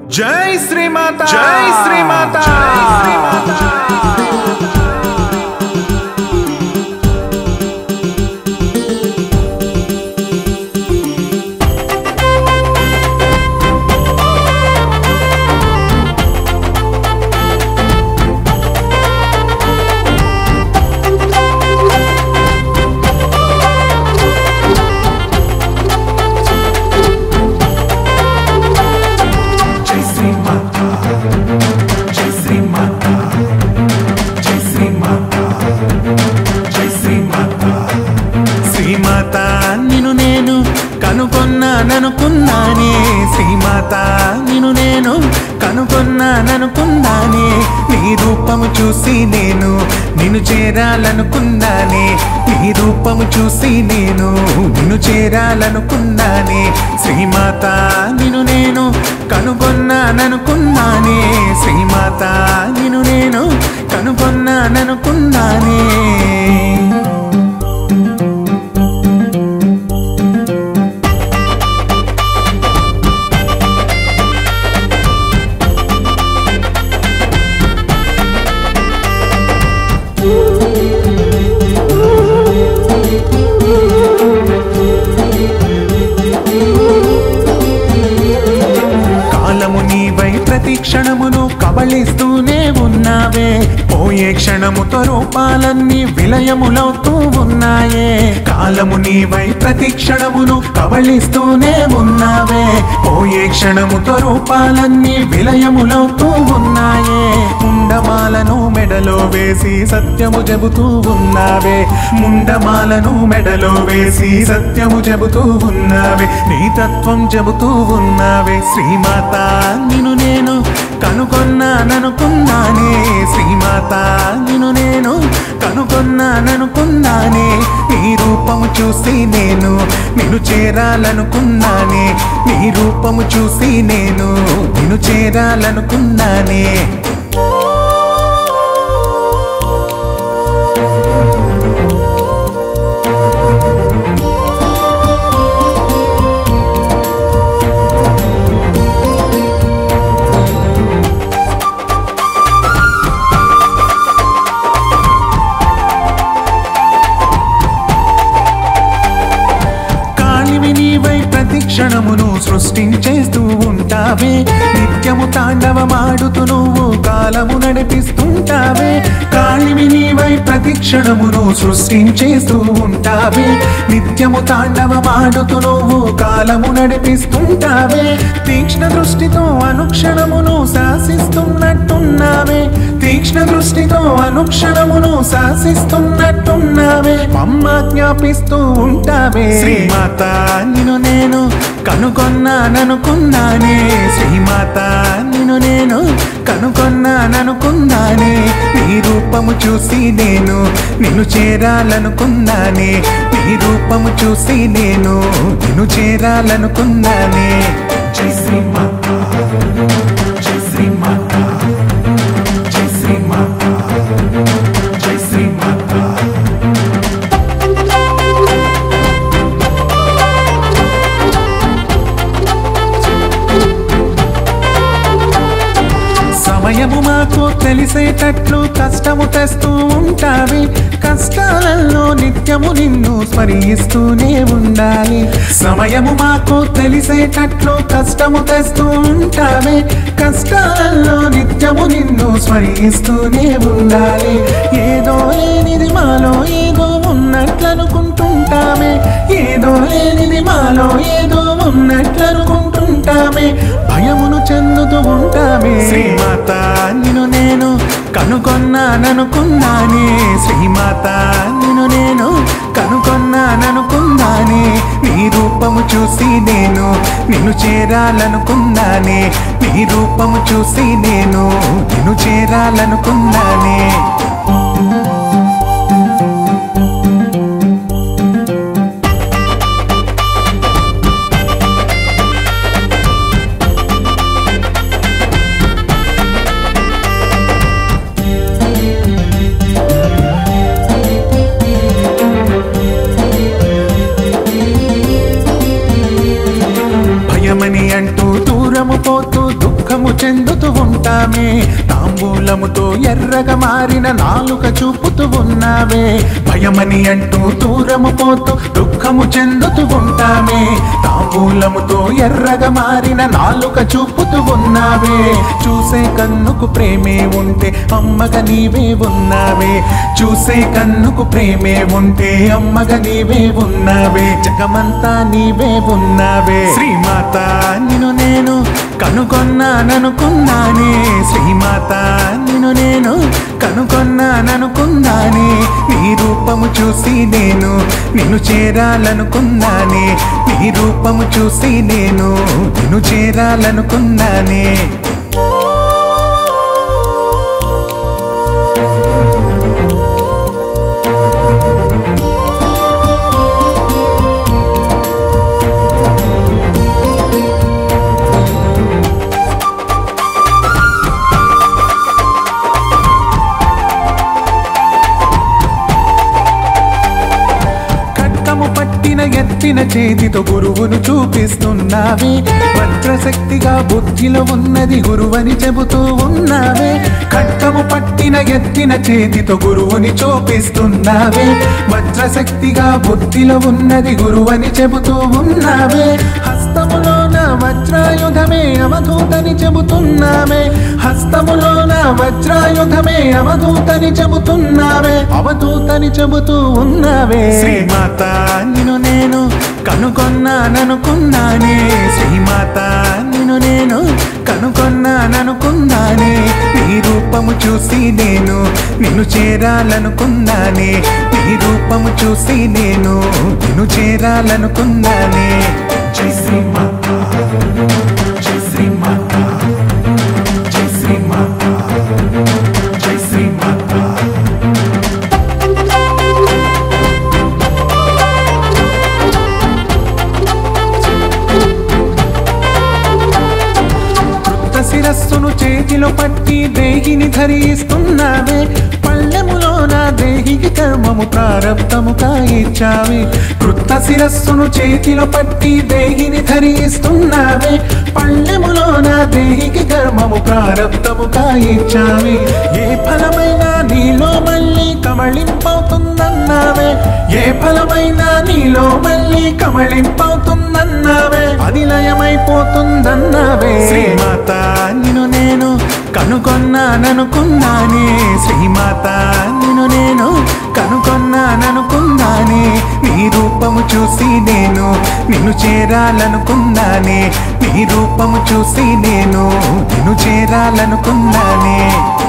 జై శ్రీమాత జై శ్రీమాత జై శ్రీమాత జై శ్రీమాత జై శ్రీమాత జై శ్రీమాత జై శ్రీమాత శ్రీమాత నిన్ను నేను కనుగొన్నాననుకున్నానే శ్రీమాత నిన్ను నేను కనుగొన్నాననుకున్నానే నీ రూపము చూసి నేను నిన్ను చేరాలనుకున్నానే నీ రూపము చూసి నేను నిన్ను చేరాలనుకున్నానే శ్రీమాత నిన్ను నేను కనుగొన్నాననుకున్నానే శ్రీమాత నిన్ను నేను కనుగొన్నాననుకున్నానే కాలము నీవై ప్రతి క్షణమును కబళిస్తూనే ఉన్నావే పోయే క్షణముతో రూపాలన్నీ విలయములవుతూ ఉన్నాయే కాలము నీవై ప్రతి క్షణమును కబళిస్తూనే ఉన్నావే పోయే క్షణముతో రూపాలన్నీ విలయములవుతూ ఉన్నాయే ముండమాలను మెడలో వేసి సత్యము చెబుతూ ఉన్నావే ముండమాలను మెడలో వేసి సత్యము చెబుతూ ఉన్నావే నీ తత్వం చెబుతూ ఉన్నావే శ్రీమాత నిన్ను నేను కనుగొన్నాననుకున్నానే శ్రీమాత నిన్ను నేను కనుగొన్నాననుకున్నానే నీ రూపము చూసి నేను నిన్ను చేరాలనుకున్నానే నీ రూపము చూసి నేను నిన్ను చేరాలనుకున్నానే కాళివి నీవై ప్రతి క్షణమును సృష్టించేస్తూ ఉంటావే నిత్యము తాండవమాడుతూ నువ్వు కాలము నడిపిస్తుంటావే కాళివి నీవై ప్రతి క్షణమును సృష్టించేస్తూ ఉంటావే నిత్యము తాండవమాడుతూ నువ్వు కాలము నడిపిస్తుంటావే తీక్ష్ణ దృష్టితో అనుక్షణమును శాసిస్తున్నట్టున్నావే తీక్ష్ణ దృష్టితో అనుక్షణమును శాసిస్తున్నట్టున్నావే అమ్మ జ్ఞాపిస్తూ ఉంటావే శ్రీమాత నిన్ను నేను కనుగొన్నాననుకున్నానే శ్రీమాత నిన్ను నేను కనుగొన్నాననుకున్నానే నీ రూపము చూసి నేను నిన్ను చేరాలనుకున్నానే నీ రూపము చూసి నేను నిన్ను చేరాలనుకున్నానే జై శ్రీమాత జై శ్రీమాత జై శ్రీమాత జై శ్రీమాత సమయము మాకు తెలిసేటట్లు కష్టము తెస్తూ ఉంటావి కష్టాలలో నిత్యము నిన్ను స్మరిస్తూనే ఉండాలి సమయము మాకు తెలిసేటట్లు కష్టము తెస్తూ ఉంటావి కష్టాలలో నిత్యము నిన్ను స్మరిస్తూనే ఉండాలి ఏదో లేనిది మాలో ఏదో ఉన్నట్లనుకుంటుంటామే ఏదో లేనిది మాలో ఏదో ఉన్నట్లనుకుంటుంటామే భయమును చెందుతూ ఉంటామే శ్రీమాత నిన్ను నేను కనుగొన్నాననుకున్నానే శ్రీమాత నిన్ను నేను కనుగొన్నాననుకున్నానే నీ రూపము చూసి నేను నిన్ను చేరాలనుకున్నానే నీ రూపము చూసి నేను నిన్ను చేరాలనుకున్నానే చెందుతూ ఉంటామే తాంబూలముతో ఎర్రగా మారిన నాలుక చూపుతూ ఉన్నావే భయమని అంటూ దూరము పోతూ దుఃఖము చెందుతూ ఉంటామే తాంబూలముతో ఎర్రగా మారిన నాలుక చూపుతూ ఉన్నావే చూసే కన్నుకు ప్రేమే ఉంటే అమ్మగా నీవే ఉన్నావే చూసే కన్నుకు ప్రేమే ఉంటే అమ్మగా నీవే ఉన్నావే జగమంతా నీవే ఉన్నావే శ్రీమాత నిన్ను నేను కనుగొన్నాననుకున్నానే శ్రీమాత నిన్ను నేను కనుగొన్నాననుకున్నానే నీ రూపము చూసి నేను నిన్ను చేరాలనుకున్నానే నీ రూపము చూసి నేను నిన్ను చేరాలనుకున్నానే ఖడ్గము పట్టిన ఎత్తిన చేతితో గురువును చూపిస్తున్నావే వజ్రశక్తిగా బుద్ధిలో ఉన్నది గురువని చెబుతూ ఉన్నావే ఖడ్గము పట్టిన ఎత్తిన చేతితో గురువుని చూపిస్తున్నావే వజ్రశక్తిగా బుద్ధిలో ఉన్నది గురువని చెబుతూ ఉన్నావే హస్తములోన వజ్రాయుధమే అవధూతని చెబుతున్నావే హస్తములోన వజ్రాయుధమే అవధూతని చెబుతున్నావే అవధూతని చెబుతూ ఉన్నావే శ్రీమాత నిన్ను నేను కనుగొన్నాననుకున్నానే శ్రీమాత నిన్ను నేను కనుగొన్నాననుకున్నానే నీ రూపము చూసి నేను నిన్ను చేరాలనుకున్నానే నీ రూపము చూసి నేను నిన్ను చేరాలనుకున్నానే జై శ్రీమాత జై శ్రీమాత జై శ్రీమాత జై శ్రీమాత కృత శిరస్సును చేతిలో పట్టి దేహిని ధరిస్తున్నావే పళ్ళెములో నా దేహికి కర్మము ప్రారంధముగా ఇచ్చావే కృత శిరస్సును చేతిలో పట్టి దేహిని ధరిస్తున్నావే పళ్ళెములో నా దేహికి కర్మము ప్రారంధముగా ఇచ్చావే ఏ ఫలమైనా నీలో మళ్ళీ కమళింపవుతుందన్నావే ఏ ఫలమైనా నీలో మళ్ళీ కమళింపవుతుందన్నావే అది లయమైపోతుందన్నావే శ్రీమాత నిన్ను నేను కనుగొన్నాననుకున్నానే శ్రీమాత నిన్ను నేను కనుగొన్నాననుకున్నానే నీ రూపము చూసి నేను నిన్ను చేరాలనుకున్నానే నీ రూపము చూసి నేను నిన్ను చేరాలనుకున్నానే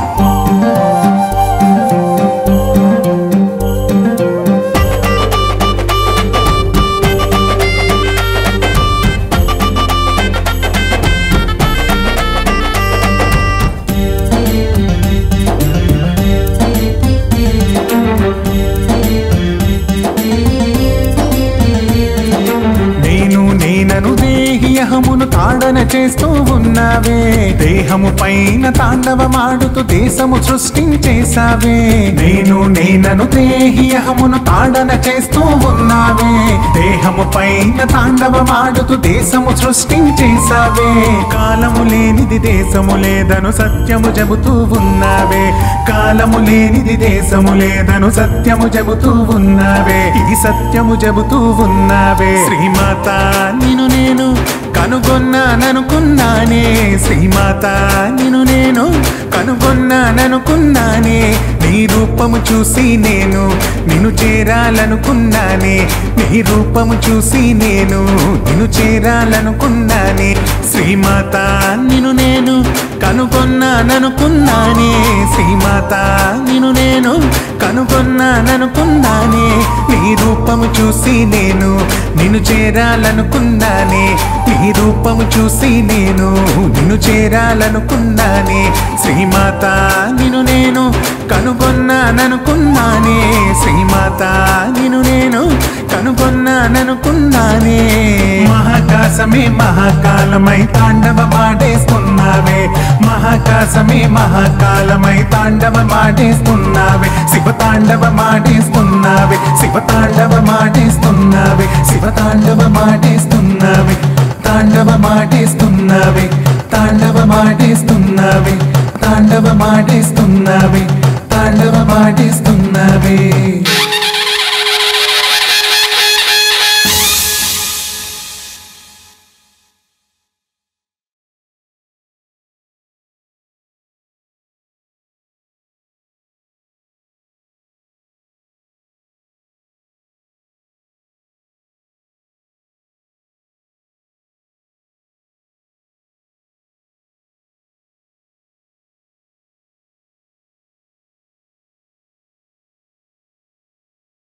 నేను నేనను దేహి అహమును తాడన చేస్తూ ఉన్నావే దేహము పైన తాండవమాడుతూ దేశము సృష్టించేశావే నేను నేనను దేహి అహమును తాడన చేస్తూ ఉన్నావే దేహము పైన తాండవమాడుతూ దేశము సృష్టించేశావే కాలము లేనిది దేశము లేదను సత్యము చెబుతూ ఉన్నావే కాలము లేనిది దేశము లేదను సత్యము చెబుతూ ఉన్నావే ఇది సత్యము చెబుతూ ఉన్నావే శ్రీమాత నిన్ను నేను కనుగొన్నాననుకున్నానే శ్రీమాత నిన్ను నేను కనుగొన్నాననుకున్నానే నీ రూపము చూసి నేను నిన్ను చేరాలనుకున్నానే నీ రూపము చూసి నేను నిన్ను చేరాలనుకున్నానే శ్రీమాత నిన్ను నేను కనుగొన్నాననుకున్నానే శ్రీమాత నిన్ను నేను కనుగొన్నాననుకున్నానే నీ రూపము చూసి నేను నిన్ను చేరాలనుకున్నానే నీ రూపము చూసి నేను నిన్ను చేరాలనుకున్నానే శ్రీమాత నిన్ను నేను కనుగొన్నాననుకున్నానే శ్రీమాత నిన్ను నేను కనుగొన్నాననుకున్నానే మహాకాశమే మహాకాలమై తాండవమాడేస్తున్నావే మహాకాశమే మహాకాలమై తాండవమాడేస్తున్నావే శివ తాండవమాడేస్తున్నావే శివ తాండవమాడేస్తున్నావే శివ తాండవమాడేస్తున్నావే తాండవమాడేస్తున్నావే తాండవమాడే తాండవమాడేస్తున్నవే తాండవమాడేస్తున్నవే తాండవమాడేస్తున్నవే